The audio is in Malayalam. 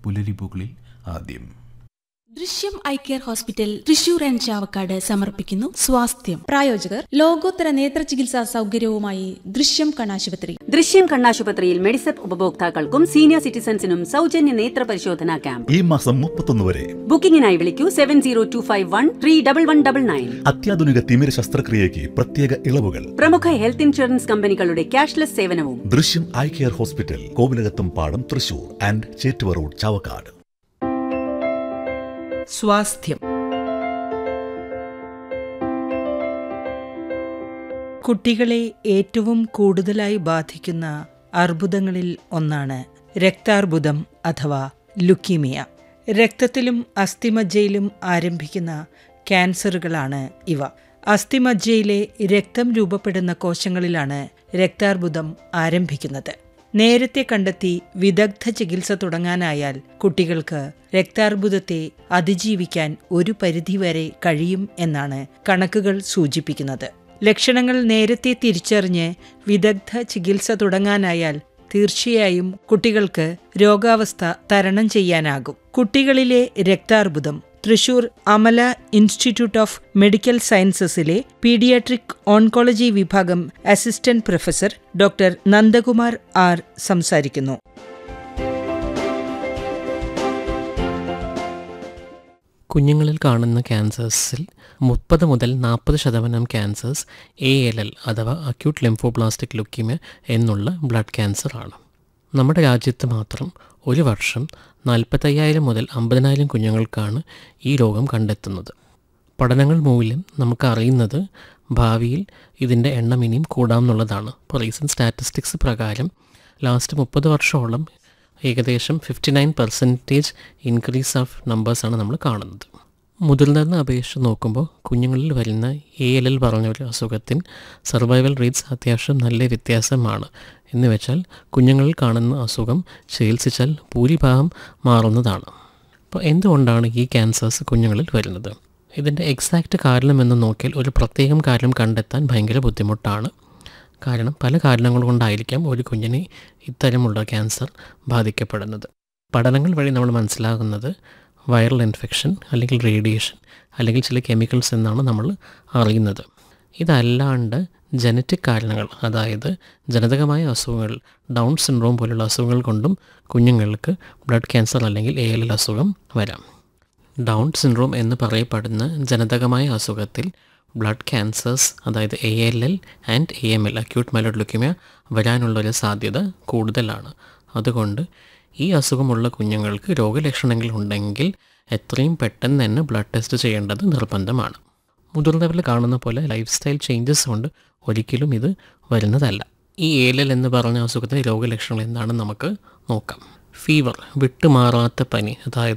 പുലരിപ്പൂക്കളിൽ ആദ്യം Drishyam eye care hospital Thrissur and Chavakkad സമർപ്പിക്കുന്നു സ്വാസ്ഥ്യം പ്രായോജകർ ലോകോത്തര നേത്ര ചികിത്സാ സൗകര്യവുമായി ദൃശ്യം കണ്ണാശുപത്രി ദൃശ്യം കണ്ണാശുപത്രിയിൽ മെഡിസെപ്പ് ഉപഭോക്താക്കൾക്കും സീനിയർ സിറ്റിസൺസിനും സൗജന്യ നേത്ര പരിശോധനാ ക്യാമ്പ് ഈ മാസം മുപ്പത്തൊന്ന് വരെ ബുക്കിംഗിനായി വിളിക്കൂ seven zero two five one three double one double nine അത്യാധുനിക തിമിര ശസ്ത്രക്രിയയ്ക്ക് പ്രത്യേക ഇളവുകൾ പ്രമുഖ ഹെൽത്ത് ഇൻഷുറൻസ് കമ്പനികളുടെ ക്യാഷ്ലെസ് സേവനവും ദൃശ്യം eye care hospital Kovilakathumpadam Thrissur and Chettuva road Chavakkad Swasthyam കുട്ടികളെ ഏറ്റവും കൂടുതലായി ബാധിക്കുന്ന അർബുദങ്ങളിൽ ഒന്നാണ് രക്താർബുദം അഥവാ ലുക്കീമിയ രക്തത്തിലും അസ്ഥിമജ്ജയിലും ആരംഭിക്കുന്ന ക്യാൻസറുകളാണ് ഇവ അസ്ഥിമജ്ജയിലെ രക്തം രൂപപ്പെടുന്ന കോശങ്ങളിലാണ് രക്താർബുദം ആരംഭിക്കുന്നത് നേരത്തെ കണ്ടെത്തി വിദഗ്ധ ചികിത്സ തുടങ്ങാനായാൽ കുട്ടികൾക്ക് രക്താർബുദത്തെ അതിജീവിക്കാൻ ഒരു പരിധിവരെ കഴിയും എന്നാണ് കണക്കുകൾ സൂചിപ്പിക്കുന്നത് ലക്ഷണങ്ങൾ നേരത്തെ തിരിച്ചറിഞ്ഞ് വിദഗ്ധ ചികിത്സ തുടങ്ങാനായാൽ തീർച്ചയായും കുട്ടികൾക്ക് രോഗാവസ്ഥ തരണം ചെയ്യാനാകും കുട്ടികളിലെ രക്താർബുദം Thrissur Amala institute of medical സയൻസസിലെ പീഡിയാട്രിക് ഓൺകോളജി വിഭാഗം assistant professor doctor Nandakumar R സംസാരിക്കുന്നു കുഞ്ഞുങ്ങളിൽ കാണുന്ന ക്യാൻസേഴ്സിൽ മുപ്പത് മുതൽ നാൽപ്പത് ശതമാനം ക്യാൻസേഴ്സ് എ എൽ എൽ അഥവാ അക്യൂട്ട് ലിംഫോബ്ലാസ്റ്റിക് ലുക്കീമിയ എന്നുള്ള ബ്ലഡ് ക്യാൻസർ ആണ് നമ്മുടെ രാജ്യത്ത് മാത്രം ഒരു വർഷം നാൽപ്പത്തയ്യായിരം മുതൽ അമ്പതിനായിരം കുഞ്ഞുങ്ങൾക്കാണ് ഈ രോഗം കണ്ടെത്തുന്നത് പഠനങ്ങൾ മൂലം നമുക്ക് അറിയുന്നത് ഭാവിയിൽ ഇതിൻ്റെ എണ്ണം ഇനിയും കൂടാമെന്നുള്ളതാണ് ഇപ്പോൾ റീസെൻറ്റ് സ്റ്റാറ്റിസ്റ്റിക്സ് പ്രകാരം ലാസ്റ്റ് മുപ്പത് വർഷമോളം ഏകദേശം fifty nine percentage increase of നമ്പേഴ്സാണ് നമ്മൾ കാണുന്നത് മുതിർന്നതിനെ അപേക്ഷിച്ച് നോക്കുമ്പോൾ കുഞ്ഞുങ്ങളിൽ വരുന്ന എ എൽ എൽ പറഞ്ഞ ഒരു അസുഖത്തിന് സർവൈവൽ റേറ്റ്സ് അത്യാവശ്യം നല്ല വ്യത്യാസമാണ് എന്ന് വെച്ചാൽ കുഞ്ഞുങ്ങളിൽ കാണുന്ന അസുഖം ചികിത്സിച്ചാൽ ഭൂരിഭാഗം മാറുന്നതാണ് അപ്പോൾ എന്തുകൊണ്ടാണ് ഈ ക്യാൻസേഴ്സ് കുഞ്ഞുങ്ങളിൽ വരുന്നത് ഇതിൻ്റെ എക്സാക്റ്റ് കാരണം എന്ന് നോക്കിയാൽ ഒരു പ്രത്യേകം കാരണം കണ്ടെത്താൻ ഭയങ്കര ബുദ്ധിമുട്ടാണ് കാരണം പല കാരണങ്ങൾ കൊണ്ടായിരിക്കാം ഒരു കുഞ്ഞിനെ ഇത്തരമുള്ള ക്യാൻസർ ബാധിക്കപ്പെടുന്നത് പഠനങ്ങൾ വഴി നമ്മൾ മനസ്സിലാകുന്നത് വൈറൽ ഇൻഫെക്ഷൻ അല്ലെങ്കിൽ റേഡിയേഷൻ അല്ലെങ്കിൽ ചില കെമിക്കൽസ് എന്നാണ് നമ്മൾ അറിയുന്നത് ഇതല്ലാണ്ട് ജനറ്റിക് കാരണങ്ങൾ അതായത് ജനിതകമായ അസുഖങ്ങൾ ഡൗൺ സിൻഡ്രോം പോലുള്ള അസുഖങ്ങൾ കൊണ്ടും കുഞ്ഞുങ്ങൾക്ക് ബ്ലഡ് ക്യാൻസർ അല്ലെങ്കിൽ എ എൽ എൽ അസുഖം വരാം ഡൗൺ സിൻഡ്രോം എന്ന് പറയപ്പെടുന്ന ജനിതകമായ അസുഖത്തിൽ ബ്ലഡ് ക്യാൻസേഴ്സ് അതായത് A L L and A M L acute myeloid leukaemia വരാനുള്ളൊരു സാധ്യത കൂടുതലാണ് അതുകൊണ്ട് ഈ അസുഖമുള്ള കുഞ്ഞുങ്ങൾക്ക് രോഗലക്ഷണങ്ങൾ ഉണ്ടെങ്കിൽ എത്രയും പെട്ടെന്ന് തന്നെ ബ്ലഡ് ടെസ്റ്റ് ചെയ്യേണ്ടത് നിർബന്ധമാണ് മുതിർന്നവരിൽ കാണുന്ന പോലെ ലൈഫ് സ്റ്റൈൽ ചേഞ്ചസ് കൊണ്ട് ഒരിക്കലും ഇത് വരുന്നതല്ല ഈ എ എൽ എൽ എന്ന് പറഞ്ഞ അസുഖത്തിൻ്റെ രോഗലക്ഷണങ്ങൾ എന്താണെന്ന് നമുക്ക് നോക്കാം ഫീവർ വിട്ടുമാറാത്ത പനി അതായത്